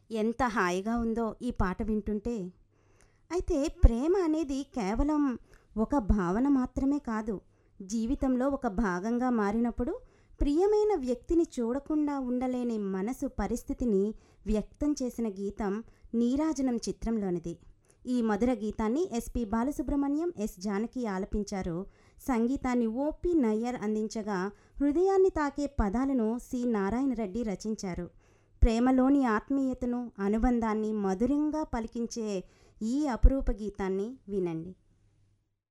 ఎంత హాయిగా ఉందో ఈ పాట వింటుంటే అయితే ప్రేమ అనేది కేవలం ఒక భావన మాత్రమే కాదు జీవితంలో ఒక భాగంగా మారినప్పుడు ప్రియమైన వ్యక్తిని చూడకుండా ఉండలేని మనసు పరిస్థితిని వ్యక్తం చేసిన గీతం నీరాజనం చిత్రంలోనిది ఈ మధుర గీతాన్ని ఎస్పి బాలసుబ్రహ్మణ్యం ఎస్ జానకి ఆలపించారు సంగీతాన్ని ఓపి నయ్యర్ అందించగా హృదయాన్ని తాకే పదాలను సి నారాయణ రెడ్డి రచించారు ప్రేమలోని ఆత్మీయతను అనుబంధాన్ని మధురంగా పలికించే ఈ అపురూప గీతాన్ని వినండి